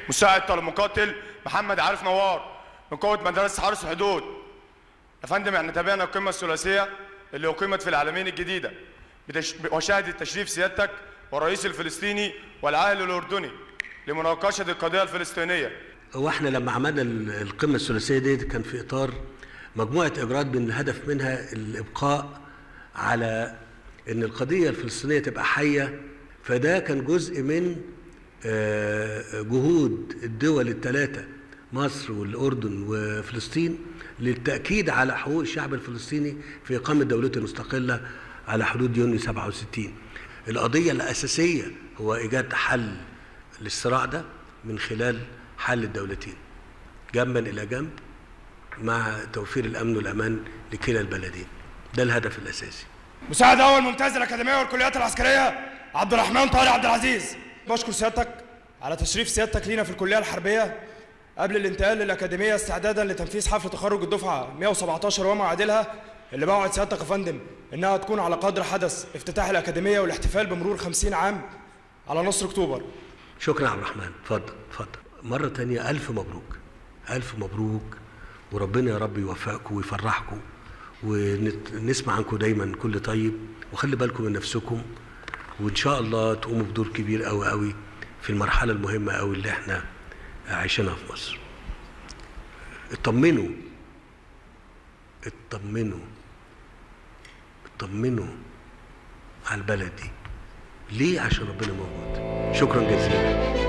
مساعد طالب مقاتل محمد عارف نوار من قوه مدرسه حرس الحدود يا فندم احنا تابعنا القمه الثلاثيه اللي اقيمت في العالمين الجديده بتش... وشهدت تشريف سيادتك والرئيس الفلسطيني والعاهل الاردني لمناقشه القضيه الفلسطينيه هو احنا لما عملنا القمه الثلاثيه دي كان في اطار مجموعه اجراءات من الهدف منها الابقاء على ان القضيه الفلسطينيه تبقى حيه فده كان جزء من جهود الدول الثلاثه مصر والاردن وفلسطين للتاكيد على حقوق الشعب الفلسطيني في اقامه دولته المستقله على حدود يونيو 67 القضيه الاساسيه هو ايجاد حل للصراع ده من خلال حل الدولتين جنبا الى جنب مع توفير الامن والامان لكلا البلدين ده الهدف الاساسي مساعد اول ممتاز الاكاديميه والكليات العسكريه عبد الرحمن طارق عبد العزيز بشكر سيادتك على تشريف سيادتك لينا في الكليه الحربيه قبل الانتقال للاكاديميه استعدادا لتنفيذ حفل تخرج الدفعه 117 وما عادلها اللي بوعد سيادتك يا فندم انها تكون على قدر حدث افتتاح الاكاديميه والاحتفال بمرور 50 عام على نصر اكتوبر شكرا عبد الرحمن اتفضل اتفضل مره تانية الف مبروك الف مبروك وربنا يا رب يوفقكم ويفرحكم ونسمع عنكم دايما كل طيب وخلي بالكم من نفسكم وان شاء الله تقوموا بدور كبير قوي قوي في المرحله المهمه قوي اللي احنا عايشينها في مصر اطمنوا اطمنوا اطمنوا على البلد دي ليه عشان ربنا موجود شكرا جزيلا